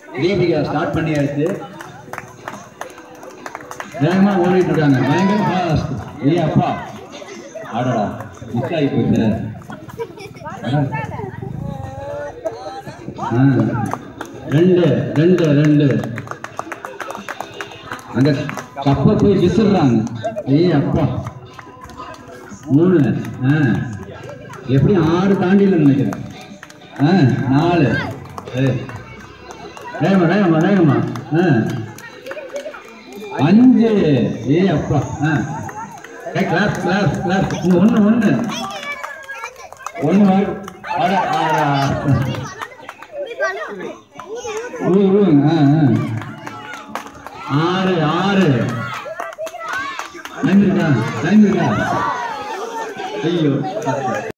Deepika start பண்ணியாச்சு வேகமா ஓடிட்டு இருக்காங்க பயங்கர ஃபாஸ்ட் ஏ அப்பா ஆடடா மிஸ் ஆகி போச்சு அட. ஆ. ரெண்டு ரெண்டு ரெண்டு அந்த கப்பை போய் விசிறாங்க ஏய் அப்பா மூணு ஆ எப்படி ஆறு தாண்டில நினைக்கிறேன் ஆ நாலு ஏய். வேகமா வேகமா வேகமா ஆ அஞ்சு ஏ அப்பா ஆ கிளாஸ் கிளாஸ் கிளாஸ் ஒன்று ஒன்று ஒன்று அட ஆடா ஊ, ஊ, ஆ, ஆ. ஆறு ஆறு டைம் இருக்கா டைம் இருக்கா ஐயோ